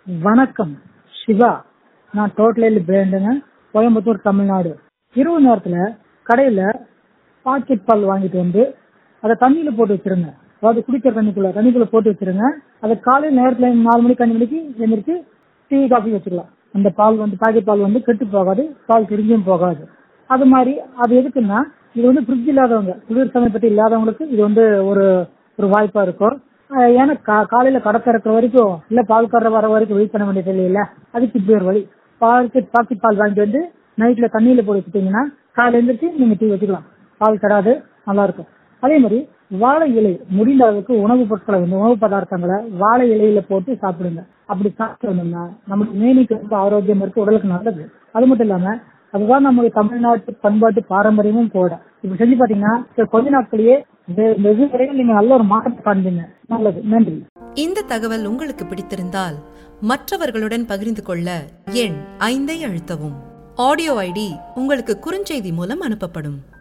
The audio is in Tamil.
வணக்கம் சிவா நான் டோட்டலி பிராண்டுங்க கோயம்புத்தூர் தமிழ்நாடு இரவு நேரத்துல கடையில பாக்கெட் பால் வாங்கிட்டு வந்து அதை தண்ணியில போட்டு வச்சிருங்க அதாவது குடிக்கிற தண்ணிக்குள்ள தண்ணிக்குள்ள போட்டு வச்சிருங்க அதை காலையில் நேரத்துல நாலு மணிக்கு அஞ்சு மணிக்கு எந்திரிச்சு டீ காஃபி வச்சுக்கலாம் அந்த பால் வந்து பாக்கெட் பால் வந்து கெட்டு போகாது பால் திரிஞ்சும் போகாது அது மாதிரி அது எதுக்குன்னா இது வந்து ஃப்ரிட்ஜ் இல்லாதவங்க குளிர் சமயப்பட்டு இல்லாதவங்களுக்கு இது வந்து ஒரு ஒரு வாய்ப்பா இருக்கும் அஹ் ஏன்னா கா- காலையில கடை திறக்கிற வரைக்கும் இல்ல பால் கறவை வர வரைக்கும் வெயிட் பண்ண வேண்டியது இல்லையில அதுக்கு இப்படி ஒரு வழி பாக்கெட் பாக்கெட் பால் வாங்கிட்டு வந்து நைட்ல தண்ணியில போட்டு வச்சுட்டீங்கன்னா காலையில எழுந்திரிச்சு நீங்க டீ வச்சுக்கலாம் பால் கெடாது நல்லா இருக்கும் அதே மாதிரி வாழை இலை முடிந்த அளவுக்கு உணவுப் பொருட்களை வந்து உணவு பதார்த்தங்களை வாழை இலையில போட்டு சாப்பிடுங்க அப்படி சாப்பிட்டு வந்தோம்னா நமக்கு மேனிக்கு ரொம்ப ஆரோக்கியம் இருக்கு உடலுக்கு நல்லது அது மட்டும் இல்லாம அதுதான் நம்முடைய தமிழ்நாட்டு பண்பாட்டு பாரம்பரியமும் கூட இப்ப செஞ்சு பாத்தீங்கன்னா சரி, கொஞ்ச நாட்களையே வெ- வெகு விரைவில் நீங்க நல்ல ஒரு மாற்றத்தை காண்பீங்க நல்லது நன்றி இந்த தகவல் உங்களுக்கு பிடித்திருந்தால் மற்றவர்களுடன் பகிர்ந்து கொள்ள எண் ஐந்தை அழுத்தவும் ஆடியோ ஐடி உங்களுக்கு குறுஞ்செய்தி மூலம் அனுப்பப்படும்